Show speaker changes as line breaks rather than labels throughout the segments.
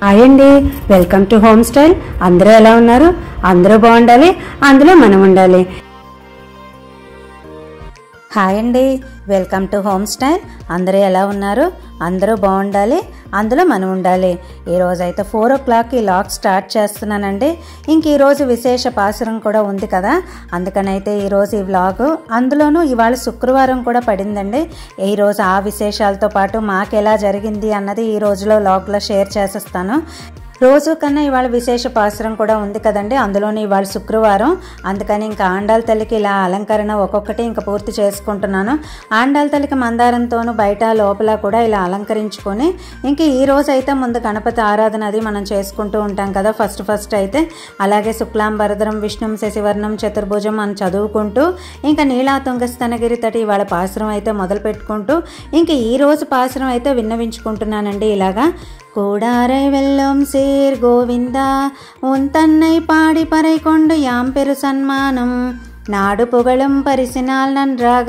hi అండి welcome to home style అందరూ ఎలా ఉన్నారు అందరూ బాగుండాలి అందులో మనం ఉండాలి హాయ్ అండి వెల్కమ్ టు హోమ్ స్టైల్ అందరూ ఎలా ఉన్నారు అందరూ బాగుండాలి అందులో మనం ఉండాలి ఈరోజు అయితే ఫోర్ ఓ క్లాక్కి లాక్ స్టార్ట్ చేస్తున్నానండి ఇంక ఈరోజు విశేష పాసురం కూడా ఉంది కదా అందుకనైతే ఈరోజు ఈ వ్లాగ్ అందులోనూ ఇవాళ శుక్రవారం కూడా పడిందండి ఈరోజు ఆ విశేషాలతో పాటు మాకు ఎలా జరిగింది అన్నది ఈ రోజులో వ్లాగ్లో షేర్ చేసేస్తాను రోజు కన్నా ఇవాళ విశేష పాసురం కూడా ఉంది కదండి అందులోని ఇవాళ శుక్రవారం అందుకని ఇంకా ఆండాల తల్లికి ఇలా అలంకరణ ఒక్కొక్కటి ఇంకా పూర్తి చేసుకుంటున్నాను ఆండాల తల్లికి మందారంతోనూ బయట లోపల కూడా ఇలా అలంకరించుకొని ఇంక ఈ రోజు అయితే ముందు గణపతి ఆరాధన అది మనం చేసుకుంటూ ఉంటాం కదా ఫస్ట్ ఫస్ట్ అయితే అలాగే శుక్లాం భరద్రం విష్ణుం శశివర్ణం చతుర్భుజం అని చదువుకుంటూ ఇంకా నీలా తుంగస్తనగిరి తటి ఇవాళ పాసురం అయితే మొదలు పెట్టుకుంటూ ఇంక ఈ రోజు పాసురం అయితే విన్నవించుకుంటున్నానండి ఇలాగా கூடாரை வெல்லும் சீர் கோவிந்தா உன் தன்னை பாடி பறை கொண்டு யாம் பெரு சன்மானம் நாடு புகழும் பரிசினால் நன்றாக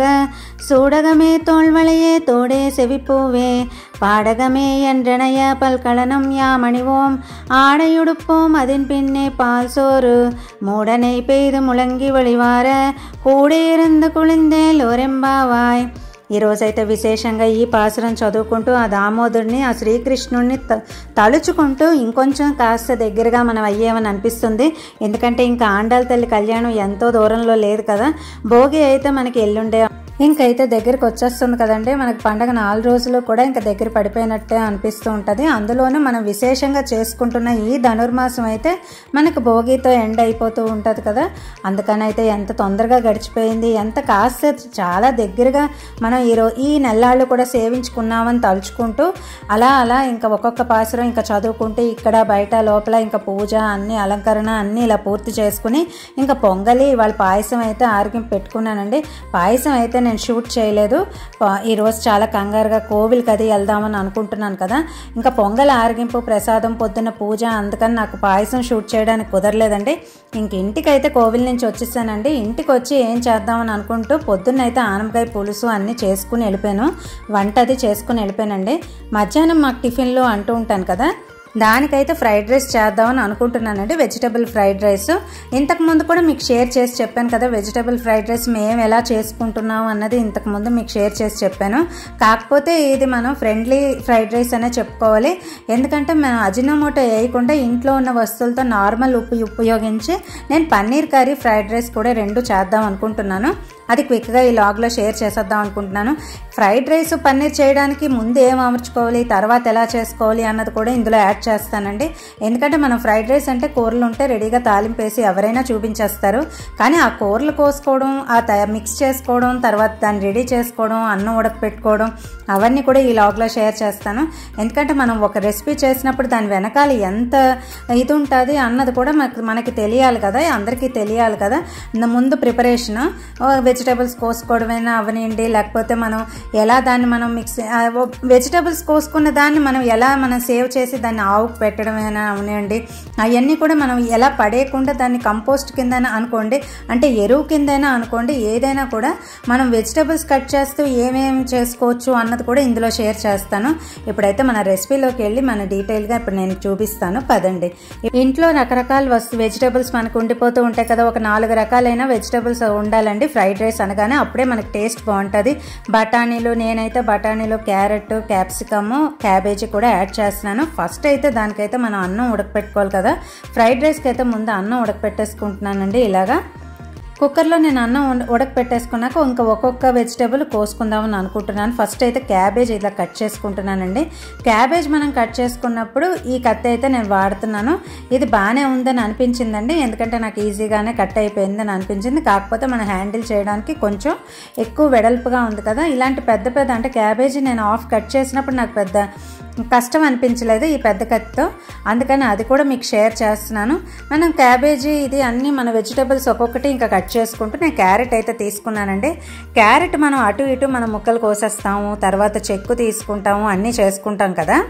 சூடகமே தோல்வளையே தோடே செவிப்பூவே பாடகமே என்றனைய பல்கலனம் யாமணிவோம் ஆடையுடுப்போம் அதன் பின்னே பால் சோறு மூடனை பெய்து முழங்கி வழிவார கூடியிருந்து குளிந்தேல் ஒரெம்பாவாய் ఈరోజైతే విశేషంగా ఈ పాసురం చదువుకుంటూ ఆ దామోదరుని ఆ శ్రీకృష్ణుడిని త తలుచుకుంటూ ఇంకొంచెం కాస్త దగ్గరగా మనం అయ్యేమని అనిపిస్తుంది ఎందుకంటే ఇంకా ఆండాల తల్లి కళ్యాణం ఎంతో దూరంలో లేదు కదా భోగి అయితే మనకి ఎల్లుండే ఇంకైతే దగ్గరికి వచ్చేస్తుంది కదండి మనకి పండగ నాలుగు రోజులు కూడా ఇంకా దగ్గర పడిపోయినట్టే అనిపిస్తూ ఉంటుంది అందులోనూ మనం విశేషంగా చేసుకుంటున్న ఈ ధనుర్మాసం అయితే మనకు భోగితో ఎండ్ అయిపోతూ ఉంటుంది కదా అందుకని అయితే ఎంత తొందరగా గడిచిపోయింది ఎంత కాస్త చాలా దగ్గరగా మనం ఈరో ఈ నెల్లాళ్ళు కూడా సేవించుకున్నామని తలుచుకుంటూ అలా అలా ఇంకా ఒక్కొక్క పాసురం ఇంకా చదువుకుంటూ ఇక్కడ బయట లోపల ఇంకా పూజ అన్ని అలంకరణ అన్నీ ఇలా పూర్తి చేసుకుని ఇంకా పొంగలి వాళ్ళ పాయసం అయితే ఆరోగ్యం పెట్టుకున్నానండి పాయసం అయితే నేను షూట్ చేయలేదు పా- ఈరోజు చాలా కంగారుగా కోవిల్కి అది వెళ్దామని అనుకుంటున్నాను కదా ఇంకా పొంగల్ ఆరగింపు ప్రసాదం పొద్దున్న పూజ అందుకని నాకు పాయసం షూట్ చేయడానికి కుదరలేదండి ఇంక ఇంటికి అయితే కోవిల్ నుంచి వచ్చేసానండి ఇంటికి వచ్చి ఏం చేద్దామని అనుకుంటూ పొద్దున్నైతే ఆనపకాయ పులుసు అన్నీ చేసుకుని వెళ్ళిపోయాను వంట అది చేసుకుని వెళ్ళిపోయానండి మధ్యాహ్నం మాకు టిఫిన్లో అంటూ ఉంటాను కదా దానికైతే ఫ్రైడ్ రైస్ చేద్దామని అనుకుంటున్నానండి వెజిటబుల్ ఫ్రైడ్ రైస్ ఇంతకు ముందు కూడా మీకు షేర్ చేసి చెప్పాను కదా వెజిటబుల్ ఫ్రైడ్ రైస్ మేము ఎలా చేసుకుంటున్నాం అన్నది ఇంతకు ముందు మీకు షేర్ చేసి చెప్పాను కాకపోతే ఇది మనం ఫ్రెండ్లీ ఫ్రైడ్ రైస్ అనే చెప్పుకోవాలి ఎందుకంటే మనం అజినోమోటో వేయకుండా ఇంట్లో ఉన్న వస్తువులతో నార్మల్ ఉప్పు ఉపయోగించి నేను పన్నీర్ కర్రీ ఫ్రైడ్ రైస్ కూడా రెండు చేద్దాం అనుకుంటున్నాను అది క్విక్గా ఈ లాగ్లో షేర్ చేసేద్దాం అనుకుంటున్నాను ఫ్రైడ్ రైస్ పన్నీర్ చేయడానికి ముందు ఏం అమర్చుకోవాలి తర్వాత ఎలా చేసుకోవాలి అన్నది కూడా ఇందులో యాడ్ చేస్తానండి ఎందుకంటే మనం ఫ్రైడ్ రైస్ అంటే కూరలు ఉంటే రెడీగా తాలింపు వేసి ఎవరైనా చూపించేస్తారు కానీ ఆ కూరలు కోసుకోవడం ఆ తయ మిక్స్ చేసుకోవడం తర్వాత దాన్ని రెడీ చేసుకోవడం అన్నం ఉడకపెట్టుకోవడం అవన్నీ కూడా ఈ లాగ్లో షేర్ చేస్తాను ఎందుకంటే మనం ఒక రెసిపీ చేసినప్పుడు దాని వెనకాల ఎంత ఇది ఉంటుంది అన్నది కూడా మనకి మనకి తెలియాలి కదా అందరికీ తెలియాలి కదా న- ముందు ప్రిపరేషన్ వెజిటేబుల్స్ కోసుకోవడమైనా అవనివ్వండి లేకపోతే మనం ఎలా దాన్ని మనం మిక్స్ వెజిటేబుల్స్ కోసుకున్న దాన్ని మనం ఎలా మనం సేవ్ చేసి దాన్ని ఆవుకు పెట్టడమైనా అవనివ్వండి అవన్నీ కూడా మనం ఎలా పడేయకుండా దాన్ని కంపోస్ట్ కింద అనుకోండి అంటే ఎరువు కిందైనా అనుకోండి ఏదైనా కూడా మనం వెజిటేబుల్స్ కట్ చేస్తూ ఏమేమి చేసుకోవచ్చు అన్నది కూడా ఇందులో షేర్ చేస్తాను ఇప్పుడైతే మన రెసిపీలోకి వెళ్ళి మన డీటెయిల్గా ఇప్పుడు నేను చూపిస్తాను పదండి ఇంట్లో రకరకాల వస్తు వెజిటేబుల్స్ మనకు ఉండిపోతూ ఉంటాయి కదా ఒక నాలుగు రకాలైన వెజిటేబుల్స్ ఉండాలండి ఫ్రైడ్ రైస్ అనగానే అప్పుడే మనకి టేస్ట్ బాగుంటుంది బఠానీలు నేనైతే బఠానీలు క్యారెట్ క్యాప్సికమ్ క్యాబేజీ కూడా యాడ్ చేస్తున్నాను ఫస్ట్ అయితే దానికైతే మనం అన్నం ఉడకపెట్టుకోవాలి కదా ఫ్రైడ్ రైస్కి అయితే ముందు అన్నం ఉడకపెట్టేసుకుంటున్నానండి ఇలాగా కుక్కర్లో నేను అన్నం ఉడ- ఉడకపెట్టేసుకున్నాక ఇంకా ఒక్కొక్క వెజిటేబుల్ కోసుకుందామని అనుకుంటున్నాను ఫస్ట్ అయితే క్యాబేజ్ ఇలా కట్ చేసుకుంటున్నానండి క్యాబేజ్ మనం కట్ చేసుకున్నప్పుడు ఈ కత్తి అయితే నేను వాడుతున్నాను ఇది బాగానే ఉందని అనిపించిందండి ఎందుకంటే నాకు ఈజీగానే కట్ అయిపోయిందని అనిపించింది కాకపోతే మనం హ్యాండిల్ చేయడానికి కొంచెం ఎక్కువ వెడల్పుగా ఉంది కదా ఇలాంటి పెద్ద పెద్ద అంటే క్యాబేజీ నేను ఆఫ్ కట్ చేసినప్పుడు నాకు పెద్ద కష్టం అనిపించలేదు ఈ పెద్ద కత్తితో అందుకని అది కూడా మీకు షేర్ చేస్తున్నాను మనం క్యాబేజీ ఇది అన్నీ మన వెజిటేబుల్స్ ఒక్కొక్కటి ఇంకా కట్ చేసుకుంటూ నేను క్యారెట్ అయితే తీసుకున్నానండి క్యారెట్ మనం అటు ఇటు మనం ముక్కలు కోసేస్తాము తర్వాత చెక్కు తీసుకుంటాము అన్నీ చేసుకుంటాం కదా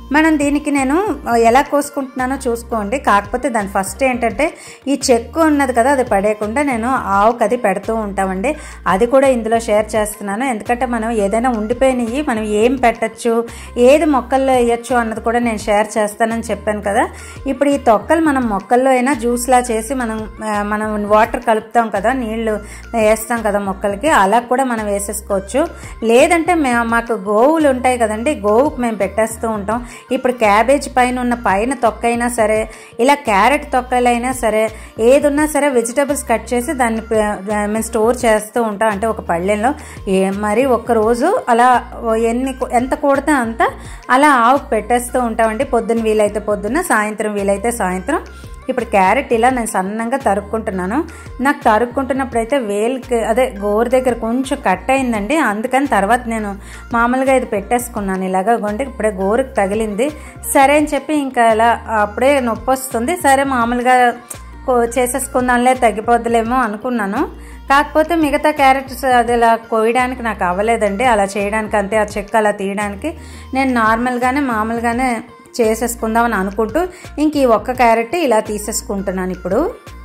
మనం దీనికి నేను ఎలా కోసుకుంటున్నానో చూసుకోండి కాకపోతే దాని ఫస్ట్ ఏంటంటే ఈ చెక్కు ఉన్నది కదా అది పడేయకుండా నేను ఆవుకి అది పెడుతూ ఉంటామండి అది కూడా ఇందులో షేర్ చేస్తున్నాను ఎందుకంటే మనం ఏదైనా ఉండిపోయినవి మనం ఏం పెట్టచ్చు ఏది మొక్కల్లో వేయచ్చు అన్నది కూడా నేను షేర్ చేస్తానని చెప్పాను కదా ఇప్పుడు ఈ తొక్కలు మనం మొక్కల్లో అయినా జ్యూస్లా చేసి మనం ఆ, మనం వాటర్ కలుపుతాం కదా నీళ్లు వేస్తాం కదా మొక్కలకి అలా కూడా మనం వేసేసుకోవచ్చు లేదంటే మే మాకు గోవులు ఉంటాయి కదండి గోవుకు మేము పెట్టేస్తూ ఉంటాం ఇప్పుడు క్యాబేజ్ పైన ఉన్న పైన తొక్క అయినా సరే ఇలా క్యారెట్ తొక్కలైనా సరే ఏది ఉన్నా సరే వెజిటబుల్స్ కట్ చేసి దాన్ని ప- మేము స్టోర్ చేస్తూ ఉంటాం అంటే ఒక పళ్ళెంలో ఏ- మరి ఒక్క రోజు అలా ఎన్ని ఎంత కూడితే అంత అలా ఆవుకు పెట్టేస్తూ ఉంటామండి పొద్దున్న వీలైతే పొద్దున్న సాయంత్రం వీలైతే సాయంత్రం ఇప్పుడు క్యారెట్ ఇలా నేను సన్నంగా తరుక్కుంటున్నాను నాకు తరుక్కుంటున్నప్పుడు అయితే వేలికి అదే గోరు దగ్గర కొంచెం కట్ అయిందండి అందుకని తర్వాత నేను మామూలుగా ఇది పెట్టేసుకున్నాను ఇలాగా కొంటే ఇప్పుడే గోరుకి తగిలింది సరే అని చెప్పి ఇంకా ఇలా అప్పుడే నొప్పి వస్తుంది సరే మామూలుగా కో- చేసేసుకుందాంలే తగ్గిపోద్దులేమో అనుకున్నాను కాకపోతే మిగతా క్యారెట్స్ అది ఇలా కోయడానికి నాకు అవ్వలేదండి అలా చేయడానికి అంతే ఆ చెక్క అలా తీయడానికి నేను నార్మల్గానే మామూలుగానే చేసేసుకుందామని అనుకుంటూ ఇంక ఈ ఒక్క క్యారెట్ ఇలా తీసేసుకుంటున్నాను ఇప్పుడు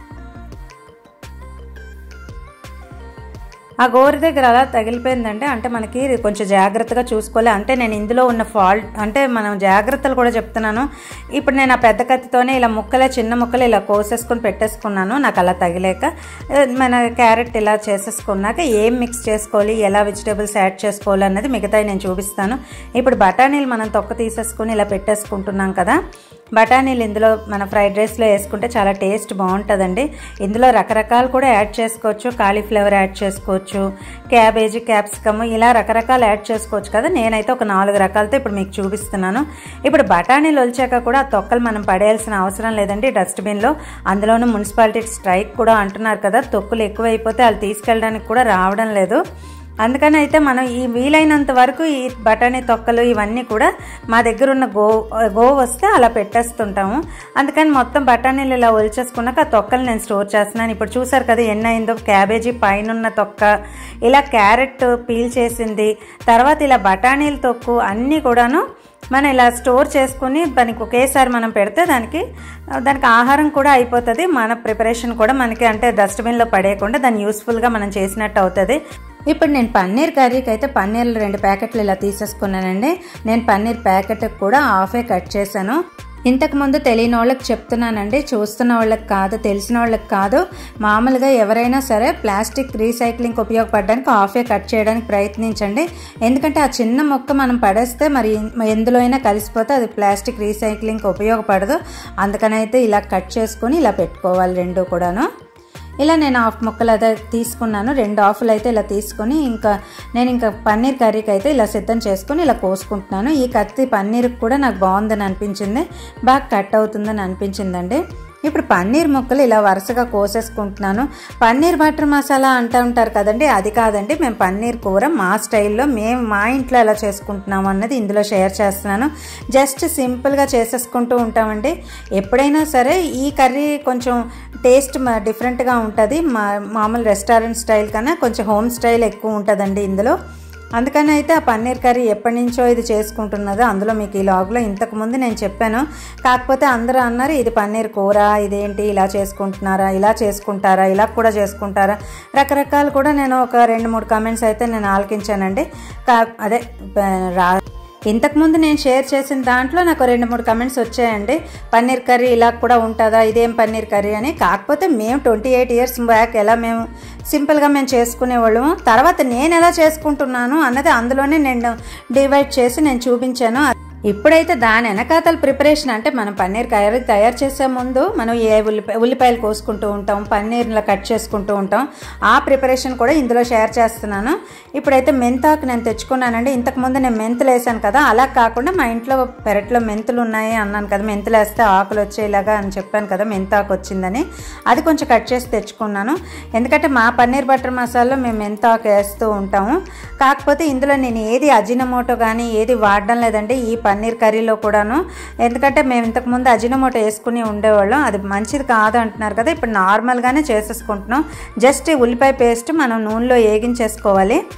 ఆ గోరు దగ్గర అలా తగిలిపోయిందంటే అంటే మనకి ఇది కొంచెం జాగ్రత్తగా చూసుకోవాలి అంటే నేను ఇందులో ఉన్న ఫాల్ట్ అంటే మనం జాగ్రత్తలు కూడా చెప్తున్నాను ఇప్పుడు నేను ఆ పెద్ద కత్తితోనే ఇలా ముక్కలే చిన్న ముక్కలు ఇలా కోసేసుకొని పెట్టేసుకున్నాను నాకు అలా తగిలేక ఏ, మన క్యారెట్ ఇలా చేసేసుకున్నాక ఏం మిక్స్ చేసుకోవాలి ఎలా వెజిటేబుల్స్ యాడ్ చేసుకోవాలి అన్నది మిగతాయి నేను చూపిస్తాను ఇప్పుడు బఠానీలు మనం తొక్క తీసేసుకొని ఇలా పెట్టేసుకుంటున్నాం కదా బఠానీలు ఇందులో మన ఫ్రైడ్ రైస్లో వేసుకుంటే చాలా టేస్ట్ బాగుంటుందండి ఇందులో రకరకాలు కూడా యాడ్ చేసుకోవచ్చు కాలీఫ్లవర్ యాడ్ చేసుకోవచ్చు క్యాబేజీ క్యాప్సికమ్ ఇలా రకరకాలు యాడ్ చేసుకోవచ్చు కదా నేనైతే ఒక నాలుగు రకాలతో ఇప్పుడు మీకు చూపిస్తున్నాను ఇప్పుడు బఠానీలు వచ్చాక కూడా ఆ తొక్కలు మనం పడేయాల్సిన అవసరం లేదండి డస్ట్బిన్లో అందులోనూ మున్సిపాలిటీ స్ట్రైక్ కూడా అంటున్నారు కదా తొక్కులు ఎక్కువైపోతే వాళ్ళు తీసుకెళ్ళడానికి కూడా రావడం లేదు అందుకని అయితే మనం ఈ వీలైనంత వరకు ఈ బఠానీ తొక్కలు ఇవన్నీ కూడా మా దగ్గర ఉన్న గో గో వస్తే అలా పెట్టేస్తుంటాము అందుకని మొత్తం బఠానీలు ఇలా ఒలిచేసుకున్నాక ఆ తొక్కలు నేను స్టోర్ చేస్తున్నాను ఇప్పుడు చూసారు కదా ఎన్ని అయిందో క్యాబేజీ పైన ఉన్న తొక్క ఇలా క్యారెట్ పీల్ చేసింది తర్వాత ఇలా బఠానీల తొక్కు అన్నీ కూడాను మనం ఇలా స్టోర్ చేసుకుని దానికి ఒకేసారి మనం పెడితే దానికి దానికి ఆహారం కూడా అయిపోతుంది మన ప్రిపరేషన్ కూడా మనకి అంటే డస్ట్బిన్లో పడేయకుండా దాన్ని యూస్ఫుల్గా మనం చేసినట్టు అవుతుంది ఇప్పుడు నేను పన్నీర్ కర్రీకి అయితే పన్నీర్లు రెండు ప్యాకెట్లు ఇలా తీసేసుకున్నానండి నేను పన్నీర్ ప్యాకెట్ కూడా హాఫే కట్ చేశాను ఇంతకు ముందు తెలియని వాళ్ళకి చెప్తున్నానండి చూస్తున్న వాళ్ళకి కాదు తెలిసిన వాళ్ళకి కాదు మామూలుగా ఎవరైనా సరే ప్లాస్టిక్ రీసైక్లింగ్ ఉపయోగపడడానికి హాఫే కట్ చేయడానికి ప్రయత్నించండి ఎందుకంటే ఆ చిన్న మొక్క మనం పడేస్తే మరి ఎందులో అయినా కలిసిపోతే అది ప్లాస్టిక్ రీసైక్లింగ్కి ఉపయోగపడదు అందుకనైతే ఇలా కట్ చేసుకొని ఇలా పెట్టుకోవాలి రెండు కూడాను ఇలా నేను హాఫ్ ముక్కలు అదే తీసుకున్నాను రెండు హాఫ్లు అయితే ఇలా తీసుకొని ఇంకా నేను ఇంకా పన్నీర్ కర్రీకి అయితే ఇలా సిద్ధం చేసుకొని ఇలా కోసుకుంటున్నాను ఈ కత్తి పన్నీర్కి కూడా నాకు బాగుందని అనిపించింది బాగా కట్ అవుతుందని అనిపించిందండి ఇప్పుడు పన్నీర్ ముక్కలు ఇలా వరుసగా కోసేసుకుంటున్నాను పన్నీర్ బటర్ మసాలా అంటూ ఉంటారు కదండి అది కాదండి మేము పన్నీర్ కూర మా స్టైల్లో మేము మా ఇంట్లో ఎలా చేసుకుంటున్నాము అన్నది ఇందులో షేర్ చేస్తున్నాను జస్ట్ సింపుల్గా చేసేసుకుంటూ ఉంటామండి ఎప్పుడైనా సరే ఈ కర్రీ కొంచెం టేస్ట్ డిఫరెంట్గా ఉంటుంది మా మామూలు రెస్టారెంట్ స్టైల్ కన్నా కొంచెం హోమ్ స్టైల్ ఎక్కువ ఉంటుందండి ఇందులో అందుకని అయితే ఆ పన్నీర్ కర్రీ ఎప్పటి నుంచో ఇది చేసుకుంటున్నదో అందులో మీకు ఈ లాగ్లో ఇంతకు ముందు నేను చెప్పాను కాకపోతే అందరూ అన్నారు ఇది పన్నీర్ కూర ఇదేంటి ఇలా చేసుకుంటున్నారా ఇలా చేసుకుంటారా ఇలా కూడా చేసుకుంటారా రకరకాలు కూడా నేను ఒక రెండు మూడు కామెంట్స్ అయితే నేను ఆలకించానండి కా అదే రా ఇంతకుముందు నేను షేర్ చేసిన దాంట్లో నాకు రెండు మూడు కమెంట్స్ వచ్చాయండి పన్నీర్ కర్రీ ఇలా కూడా ఉంటుందా ఇదేం పన్నీర్ కర్రీ అని కాకపోతే మేము ట్వంటీ ఎయిట్ ఇయర్స్ బ్యాక్ ఎలా మేము సింపుల్గా మేము చేసుకునేవాళ్ళము తర్వాత నేను ఎలా చేసుకుంటున్నాను అన్నది అందులోనే నేను డివైడ్ చేసి నేను చూపించాను ఇప్పుడైతే దాని వెనకాతల ప్రిపరేషన్ అంటే మనం పన్నీర్ కర్రీ తయారు చేసే ముందు మనం ఏ ఉల్లిపాయ ఉల్లిపాయలు కోసుకుంటూ ఉంటాం పన్నీర్లో కట్ చేసుకుంటూ ఉంటాం ఆ ప్రిపరేషన్ కూడా ఇందులో షేర్ చేస్తున్నాను ఇప్పుడైతే మెంతాకు నేను తెచ్చుకున్నానండి ఇంతకుముందు నేను మెంతులు వేసాను కదా అలా కాకుండా మా ఇంట్లో పెరట్లో మెంతులు ఉన్నాయి అన్నాను కదా మెంతులు వేస్తే ఆకులు వచ్చేలాగా అని చెప్పాను కదా మెంతాకు వచ్చిందని అది కొంచెం కట్ చేసి తెచ్చుకున్నాను ఎందుకంటే మా పన్నీర్ బటర్ మసాలాలో మేము మెంతాకు వేస్తూ ఉంటాము కాకపోతే ఇందులో నేను ఏది అజినమోటో కానీ ఏది వాడడం లేదండి ఈ పన్నీర్ కర్రీలో కూడాను ఎందుకంటే మేము ఇంతకుముందు అజినమోటో వేసుకుని ఉండేవాళ్ళం అది మంచిది కాదు అంటున్నారు కదా ఇప్పుడు నార్మల్గానే చేసేసుకుంటున్నాం జస్ట్ ఈ ఉల్లిపాయ పేస్ట్ మనం నూనెలో వేగించేసుకోవాలి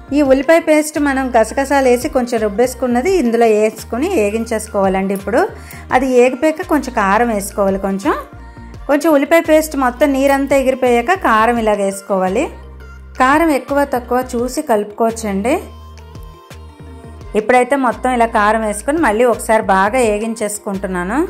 ఈ ఉల్లిపాయ పేస్ట్ మనం గసగసాలు వేసి కొంచెం రుబ్బేసుకున్నది ఇందులో వేసుకొని వేగించేసుకోవాలండి ఇప్పుడు అది ఏగిపోయాక కొంచెం కారం వేసుకోవాలి కొంచెం కొంచెం ఉల్లిపాయ పేస్ట్ మొత్తం నీరంతా ఎగిరిపోయాక కారం ఇలాగ వేసుకోవాలి కారం ఎక్కువ తక్కువ చూసి కలుపుకోవచ్చండి ఇప్పుడైతే మొత్తం ఇలా కారం వేసుకొని మళ్ళీ ఒకసారి బాగా వేగించేసుకుంటున్నాను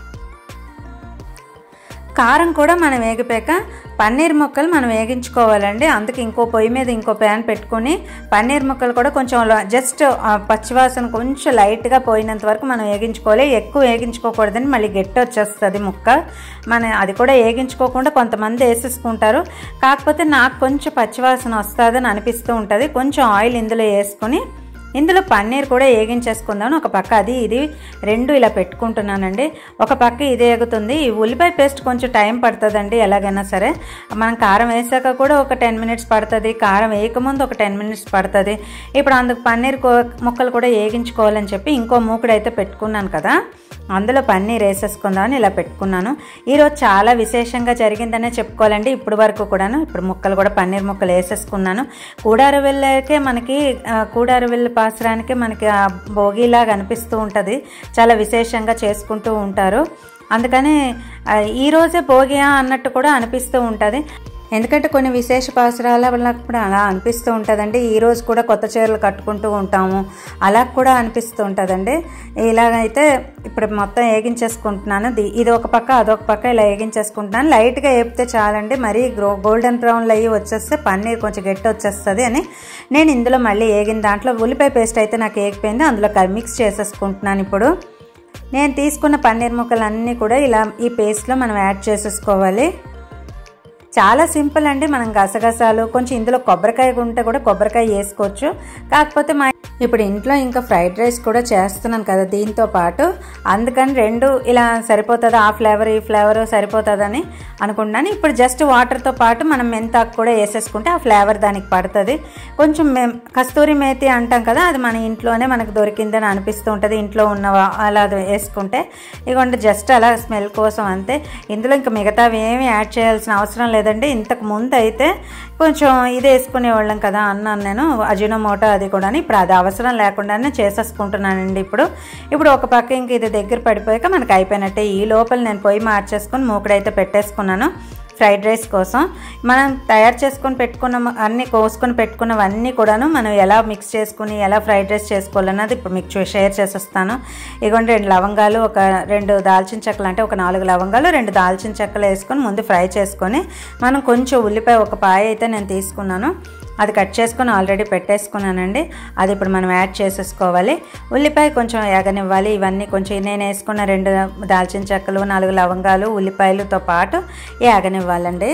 కారం కూడా మనం వేగిపోయాక పన్నీర్ ముక్కలు మనం వేగించుకోవాలండి అందుకే ఇంకో పొయ్యి మీద ఇంకో ప్యాన్ పెట్టుకొని పన్నీర్ ముక్కలు కూడా కొంచెం జస్ట్ పచ్చివాసన కొంచెం లైట్గా పోయినంత వరకు మనం వేగించుకోవాలి ఎక్కువ వేగించుకోకూడదని మళ్ళీ గట్టి వచ్చేస్తుంది ముక్క మన అది కూడా వేగించుకోకుండా కొంతమంది వేసేసుకుంటారు కాకపోతే నాకు కొంచెం పచ్చివాసన వస్తుందని అనిపిస్తూ ఉంటుంది కొంచెం ఆయిల్ ఇందులో వేసుకొని ఇందులో పన్నీర్ కూడా వేగించేసుకుందాం ఒక పక్క అది ఇది రెండు ఇలా పెట్టుకుంటున్నానండి ఒక పక్క ఇది వేగుతుంది ఈ ఉల్లిపాయ పేస్ట్ కొంచెం టైం పడుతుందండి ఎలాగైనా సరే మనం కారం వేసాక కూడా ఒక టెన్ మినిట్స్ పడుతుంది కారం వేయకముందు ఒక టెన్ మినిట్స్ పడుతుంది ఇప్పుడు అందుకు పన్నీర్ ముక్కలు కూడా వేగించుకోవాలని చెప్పి ఇంకో మూకుడు అయితే పెట్టుకున్నాను కదా అందులో పన్నీర్ వేసేసుకుందామని ఇలా పెట్టుకున్నాను ఈరోజు చాలా విశేషంగా జరిగిందనే చెప్పుకోవాలండి ఇప్పుడు వరకు కూడాను ఇప్పుడు ముక్కలు కూడా పన్నీర్ ముక్కలు వేసేసుకున్నాను కూడారు వెళ్ళాకే మనకి కూడారు వెళ్ళి పాసరానికి మనకి ఆ భోగిలాగా అనిపిస్తూ ఉంటుంది చాలా విశేషంగా చేసుకుంటూ ఉంటారు అందుకని ఈరోజే భోగియా అన్నట్టు కూడా అనిపిస్తూ ఉంటుంది ఎందుకంటే కొన్ని విశేష పాసరాల వల్లప్పుడు అలా అనిపిస్తూ ఉంటుందండి ఈరోజు కూడా కొత్త చీరలు కట్టుకుంటూ ఉంటాము అలా కూడా అనిపిస్తూ ఉంటుందండి ఇలాగైతే ఇప్పుడు మొత్తం వేగించేసుకుంటున్నాను ఇది ఒక పక్క అదొక పక్క ఇలా వేగించేసుకుంటున్నాను లైట్గా వేపితే చాలండి మరీ గోల్డెన్ బ్రౌన్లో అయ్యి వచ్చేస్తే పన్నీర్ కొంచెం గట్టి వచ్చేస్తుంది అని నేను ఇందులో మళ్ళీ వేగిన దాంట్లో ఉల్లిపాయ పేస్ట్ అయితే నాకు వేగిపోయింది అందులో మిక్స్ చేసేసుకుంటున్నాను ఇప్పుడు నేను తీసుకున్న పన్నీర్ ముక్కలు అన్నీ కూడా ఇలా ఈ పేస్ట్లో మనం యాడ్ చేసేసుకోవాలి చాలా సింపుల్ అండి మనం గసగసాలు కొంచెం ఇందులో కొబ్బరికాయ ఉంటే కూడా కొబ్బరికాయ వేసుకోవచ్చు కాకపోతే మా ఇప్పుడు ఇంట్లో ఇంకా ఫ్రైడ్ రైస్ కూడా చేస్తున్నాను కదా దీంతో పాటు అందుకని రెండు ఇలా సరిపోతుంది ఆ ఫ్లేవర్ ఈ ఫ్లేవర్ సరిపోతుందని అనుకుంటున్నాను ఇప్పుడు జస్ట్ వాటర్తో పాటు మనం మెంతాకు కూడా వేసేసుకుంటే ఆ ఫ్లేవర్ దానికి పడుతుంది కొంచెం కస్తూరి మేతి అంటాం కదా అది మన ఇంట్లోనే మనకు దొరికిందని అనిపిస్తూ ఉంటుంది ఇంట్లో ఉన్న అలా వేసుకుంటే ఇదిగోండి జస్ట్ అలా స్మెల్ కోసం అంతే ఇందులో ఇంకా మిగతావి ఏమి యాడ్ చేయాల్సిన అవసరం లేదండి ఇంతకు ముందు అయితే కొంచెం ఇది వేసుకునేవాళ్ళం కదా అన్నాను నేను అజినోమోటో అది కూడా ఇప్పుడు అది అవసరం లేకుండానే చేసేసుకుంటున్నానండి ఇప్పుడు ఇప్పుడు ఒక పక్క ఇంక ఇది దగ్గర పడిపోయాక మనకు అయిపోయినట్టే ఈ లోపల నేను పొయ్యి మార్చేసుకుని మూకుడైతే పెట్టేసుకున్నాను ఫ్రైడ్ రైస్ కోసం మనం తయారు చేసుకొని పెట్టుకున్న అన్ని కోసుకొని పెట్టుకున్నవన్నీ కూడాను మనం ఎలా మిక్స్ చేసుకుని ఎలా ఫ్రైడ్ రైస్ చేసుకోవాలన్నది ఇప్పుడు మీకు షేర్ చేసేస్తాను ఇదిగోండి రెండు లవంగాలు ఒక రెండు దాల్చిన చెక్కలు అంటే ఒక నాలుగు లవంగాలు రెండు దాల్చిన చెక్కలు వేసుకొని ముందు ఫ్రై చేసుకొని మనం కొంచెం ఉల్లిపాయ ఒక పాయ అయితే నేను తీసుకున్నాను అది కట్ చేసుకొని ఆల్రెడీ పెట్టేసుకున్నానండి అది ఇప్పుడు మనం యాడ్ చేసేసుకోవాలి ఉల్లిపాయ కొంచెం ఎగనివ్వాలి ఇవన్నీ కొంచెం నేను వేసుకున్న రెండు దాల్చిన చెక్కలు నాలుగు లవంగాలు ఉల్లిపాయలతో పాటు ఎగనివ్వాలండి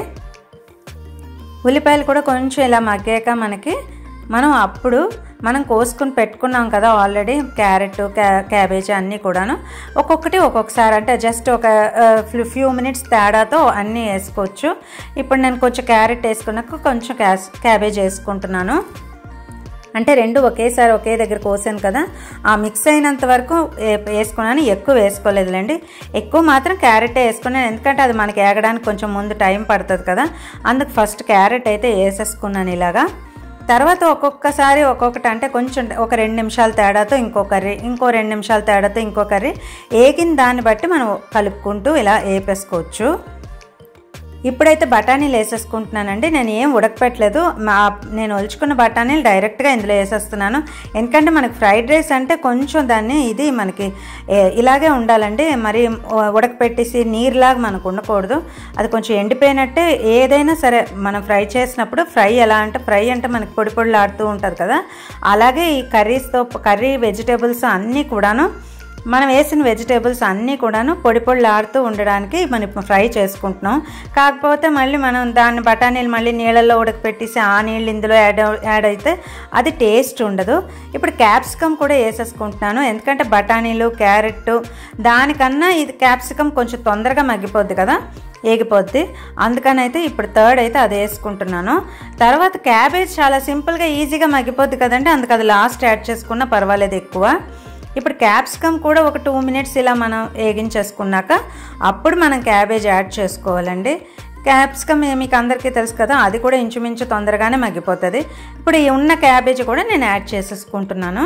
ఉల్లిపాయలు కూడా కొంచెం ఇలా మగ్గాక మనకి మనం అప్పుడు మనం కోసుకుని పెట్టుకున్నాం కదా ఆల్రెడీ క్యారెట్ క్యాబేజీ అన్నీ కూడాను ఒక్కొక్కటి ఒక్కొక్కసారి అంటే జస్ట్ ఒక ఫ్యూ మినిట్స్ తేడాతో అన్నీ వేసుకోవచ్చు ఇప్పుడు నేను కొంచెం క్యారెట్ వేసుకున్నాక కొంచెం క్యాబేజ్ వేసుకుంటున్నాను అంటే రెండు ఒకేసారి ఒకే దగ్గర కోసాను కదా ఆ మిక్స్ అయినంత వరకు వేసుకున్నాను ఎక్కువ వేసుకోలేదులేండి ఎక్కువ మాత్రం క్యారెటే వేసుకున్నాను ఎందుకంటే అది మనకి ఏగడానికి కొంచెం ముందు టైం పడుతుంది కదా అందుకు ఫస్ట్ క్యారెట్ అయితే వేసేసుకున్నాను ఇలాగా తర్వాత ఒక్కొక్కసారి ఒక్కొక్కటి అంటే కొంచెం ఒక రెండు నిమిషాల తేడాతో ఇంకో కర్రీ ఇంకో రెండు నిమిషాల తేడాతో ఇంకో కర్రీ ఏగిన దాన్ని బట్టి మనం కలుపుకుంటూ ఇలా వేపేసుకోవచ్చు ఇప్పుడైతే బఠానీలు వేసేసుకుంటున్నానండి నేను ఏం ఉడకపెట్టలేదు మా నేను ఒలుచుకున్న బఠానీలు డైరెక్ట్గా ఇందులో వేసేస్తున్నాను ఎందుకంటే మనకి ఫ్రైడ్ రైస్ అంటే కొంచెం దాన్ని ఇది మనకి ఇలాగే ఉండాలండి మరి ఉడకపెట్టేసి నీరులాగా మనకు ఉండకూడదు అది కొంచెం ఎండిపోయినట్టే ఏదైనా సరే మనం ఫ్రై చేసినప్పుడు ఫ్రై ఎలా అంటే ఫ్రై అంటే మనకి పొడి పొడిలాడుతూ ఉంటుంది కదా అలాగే ఈ కర్రీస్తో కర్రీ వెజిటేబుల్స్ అన్నీ కూడాను మనం వేసిన వెజిటేబుల్స్ అన్నీ కూడాను పొడి పొడిలాడుతూ ఉండడానికి మనం ఫ్రై చేసుకుంటున్నాం కాకపోతే మళ్ళీ మనం దాన్ని బఠానీలు మళ్ళీ నీళ్ళల్లో ఉడకపెట్టేసి ఆ నీళ్ళు ఇందులో యాడ్ యాడ్ అయితే అది టేస్ట్ ఉండదు ఇప్పుడు క్యాప్సికమ్ కూడా వేసేసుకుంటున్నాను ఎందుకంటే బఠానీలు క్యారెట్ దానికన్నా ఇది క్యాప్సికమ్ కొంచెం తొందరగా మగ్గిపోద్ది కదా ఏగిపోద్ది అందుకని అయితే ఇప్పుడు థర్డ్ అయితే అది వేసుకుంటున్నాను తర్వాత క్యాబేజ్ చాలా సింపుల్గా ఈజీగా మగ్గిపోద్ది కదండి అందుకు అది లాస్ట్ యాడ్ చేసుకున్నా పర్వాలేదు ఎక్కువ ఇప్పుడు క్యాప్సికమ్ కూడా ఒక టూ మినిట్స్ ఇలా మనం వేగించేసుకున్నాక అప్పుడు మనం క్యాబేజ్ యాడ్ చేసుకోవాలండి క్యాప్సికమ్ మీకు అందరికీ తెలుసు కదా అది కూడా ఇంచుమించు తొందరగానే మగ్గిపోతుంది ఇప్పుడు ఈ ఉన్న క్యాబేజీ కూడా నేను యాడ్ చేసేసుకుంటున్నాను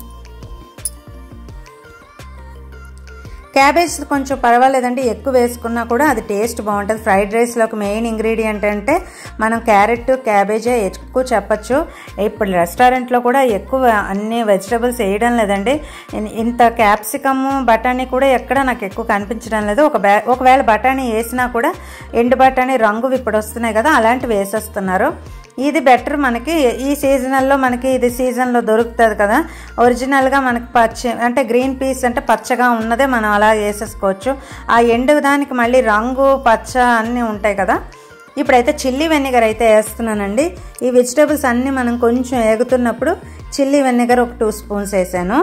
క్యాబేజ్ కొంచెం పర్వాలేదండి ఎక్కువ వేసుకున్నా కూడా అది టేస్ట్ బాగుంటుంది ఫ్రైడ్ రైస్లోకి మెయిన్ ఇంగ్రీడియంట్ అంటే మనం క్యారెట్ క్యాబేజే ఎక్కువ చెప్పచ్చు ఇప్పుడు రెస్టారెంట్లో కూడా ఎక్కువ అన్ని వెజిటబుల్స్ వేయడం లేదండి ఇంత క్యాప్సికమ్ బఠానీ కూడా ఎక్కడ నాకు ఎక్కువ కనిపించడం లేదు ఒక ఒకవేళ బఠానీ వేసినా కూడా ఎండు బఠానీ రంగు ఇప్పుడు వస్తున్నాయి కదా అలాంటివి వేసేస్తున్నారు ఇది బెటర్ మనకి ఈ సీజనల్లో మనకి ఇది సీజన్లో దొరుకుతుంది కదా ఒరిజినల్గా మనకి పచ్చ అంటే గ్రీన్ పీస్ అంటే పచ్చగా ఉన్నదే మనం అలా వేసేసుకోవచ్చు ఆ ఎండు దానికి మళ్ళీ రంగు పచ్చ అన్నీ ఉంటాయి కదా ఇప్పుడైతే చిల్లీ వెనిగర్ అయితే వేస్తున్నానండి ఈ వెజిటేబుల్స్ అన్నీ మనం కొంచెం ఎగుతున్నప్పుడు చిల్లీ వెనిగర్ ఒక టూ స్పూన్స్ వేసాను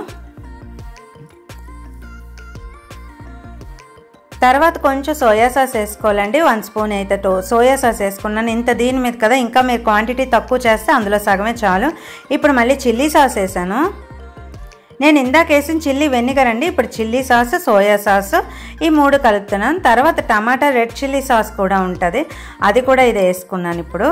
తర్వాత కొంచెం సోయా సాస్ వేసుకోవాలండి వన్ స్పూన్ అయితే టో సోయా సాస్ వేసుకున్నాను ఇంత దీని మీద కదా ఇంకా మీరు క్వాంటిటీ తక్కువ చేస్తే అందులో సగమే చాలు ఇప్పుడు మళ్ళీ చిల్లీ సాస్ వేసాను నేను ఇందాక వేసిన చిల్లీ వెనిగర్ అండి ఇప్పుడు చిల్లీ సాస్ సోయా సాస్ ఈ మూడు కలుపుతున్నాను తర్వాత టమాటా రెడ్ చిల్లీ సాస్ కూడా ఉంటుంది అది కూడా ఇది వేసుకున్నాను ఇప్పుడు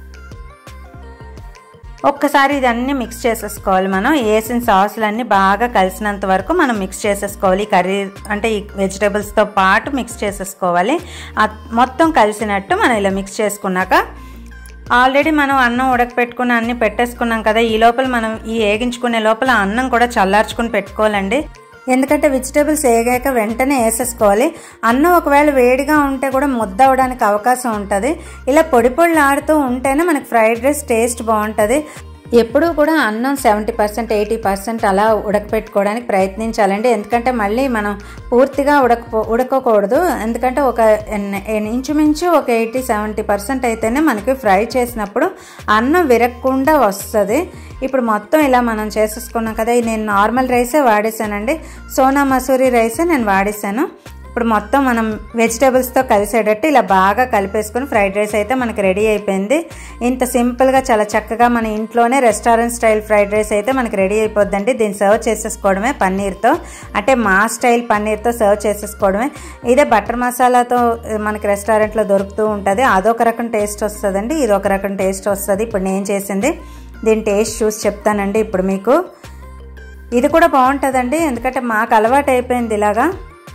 ఒక్కసారి ఇదన్నీ మిక్స్ చేసేసుకోవాలి మనం వేసిన సాసులన్నీ బాగా కలిసినంత వరకు మనం మిక్స్ చేసేసుకోవాలి కర్రీ అంటే ఈ వెజిటేబుల్స్తో పాటు మిక్స్ చేసేసుకోవాలి మొత్తం కలిసినట్టు మనం ఇలా మిక్స్ చేసుకున్నాక ఆల్రెడీ మనం అన్నం ఉడకపెట్టుకుని అన్ని పెట్టేసుకున్నాం కదా ఈ లోపల మనం ఈ వేగించుకునే లోపల అన్నం కూడా చల్లార్చుకుని పెట్టుకోవాలండి ఎందుకంటే వెజిటేబుల్స్ వేగాక వెంటనే వేసేసుకోవాలి అన్నం ఒకవేళ వేడిగా ఉంటే కూడా ముద్ద అవడానికి అవకాశం ఉంటుంది ఇలా పొడి పొడిలు ఆడుతూ ఉంటేనే మనకి ఫ్రైడ్ రైస్ టేస్ట్ బాగుంటుంది ఎప్పుడూ కూడా అన్నం సెవెంటీ పర్సెంట్ ఎయిటీ పర్సెంట్ అలా ఉడకపెట్టుకోవడానికి ప్రయత్నించాలండి ఎందుకంటే మళ్ళీ మనం పూర్తిగా ఉడక ఉడకకూడదు ఎందుకంటే ఒక ఇంచుమించు ఒక ఎయిటీ సెవెంటీ పర్సెంట్ అయితేనే మనకి ఫ్రై చేసినప్పుడు అన్నం విరగకుండా వస్తుంది ఇప్పుడు మొత్తం ఇలా మనం చేసేసుకున్నాం కదా నేను నార్మల్ రైసే వాడేసానండి సోనా మసూరి రైసే నేను వాడేసాను ఇప్పుడు మొత్తం మనం వెజిటేబుల్స్తో కలిసేటట్టు ఇలా బాగా కలిపేసుకుని ఫ్రైడ్ రైస్ అయితే మనకి రెడీ అయిపోయింది ఇంత సింపుల్గా చాలా చక్కగా మన ఇంట్లోనే రెస్టారెంట్ స్టైల్ ఫ్రైడ్ రైస్ అయితే మనకి రెడీ అయిపోద్దండి దీన్ని సర్వ్ చేసేసుకోవడమే పన్నీర్తో అంటే మా స్టైల్ పన్నీర్తో సర్వ్ చేసేసుకోవడమే ఇదే బటర్ మసాలాతో మనకి రెస్టారెంట్లో దొరుకుతూ ఉంటుంది అదొక రకం టేస్ట్ వస్తుందండి ఇది ఒక రకం టేస్ట్ వస్తుంది ఇప్పుడు నేను చేసింది దీని టేస్ట్ చూసి చెప్తానండి ఇప్పుడు మీకు ఇది కూడా బాగుంటుందండి ఎందుకంటే మాకు అలవాటు అయిపోయింది ఇలాగా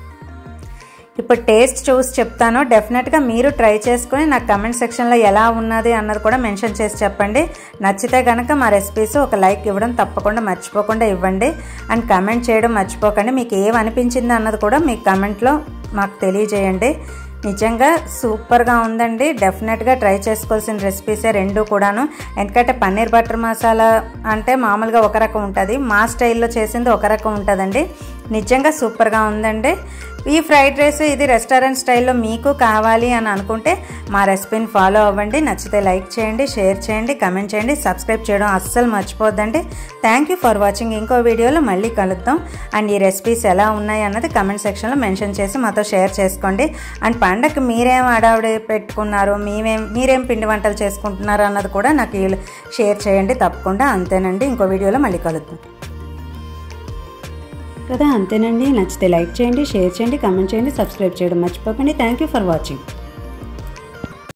ఇప్పుడు టేస్ట్ చూసి చెప్తాను డెఫినెట్గా మీరు ట్రై చేసుకుని నాకు కమెంట్ సెక్షన్లో ఎలా ఉన్నది అన్నది కూడా మెన్షన్ చేసి చెప్పండి నచ్చితే కనుక మా రెసిపీస్ ఒక లైక్ ఇవ్వడం తప్పకుండా మర్చిపోకుండా ఇవ్వండి అండ్ కమెంట్ చేయడం మర్చిపోకండి మీకు ఏమనిపించింది అన్నది కూడా మీ కమెంట్లో మాకు తెలియజేయండి నిజంగా సూపర్గా ఉందండి డెఫినెట్గా ట్రై చేసుకోవాల్సిన రెసిపీసే రెండు కూడాను ఎందుకంటే పన్నీర్ బటర్ మసాలా అంటే మామూలుగా ఒక రకం ఉంటుంది మా స్టైల్లో చేసింది ఒక రకం ఉంటుందండి నిజంగా సూపర్గా ఉందండి ఈ ఫ్రైడ్ రైస్ ఇది రెస్టారెంట్ స్టైల్లో మీకు కావాలి అని అనుకుంటే మా రెసిపీని ఫాలో అవ్వండి నచ్చితే లైక్ చేయండి షేర్ చేయండి కమెంట్ చేయండి సబ్స్క్రైబ్ చేయడం అస్సలు మర్చిపోద్దండి థ్యాంక్ యూ ఫర్ వాచింగ్ ఇంకో వీడియోలో మళ్ళీ కలుద్దాం అండ్ ఈ రెసిపీస్ ఎలా ఉన్నాయి అన్నది కమెంట్ సెక్షన్లో మెన్షన్ చేసి మాతో షేర్ చేసుకోండి అండ్ పండగకి మీరేం అడావిడి పెట్టుకున్నారు మేమేం మీరేం పిండి వంటలు చేసుకుంటున్నారు అన్నది కూడా నాకు షేర్ చేయండి తప్పకుండా అంతేనండి ఇంకో వీడియోలో మళ్ళీ కలుద్దాం కదా అంతేనండి నచ్చితే లైక్ చేయండి షేర్ చేయండి కమెంట్ చేయండి సబ్స్క్రైబ్ చేయడం మర్చిపోకండి థ్యాంక్ యూ ఫర్ వాచింగ్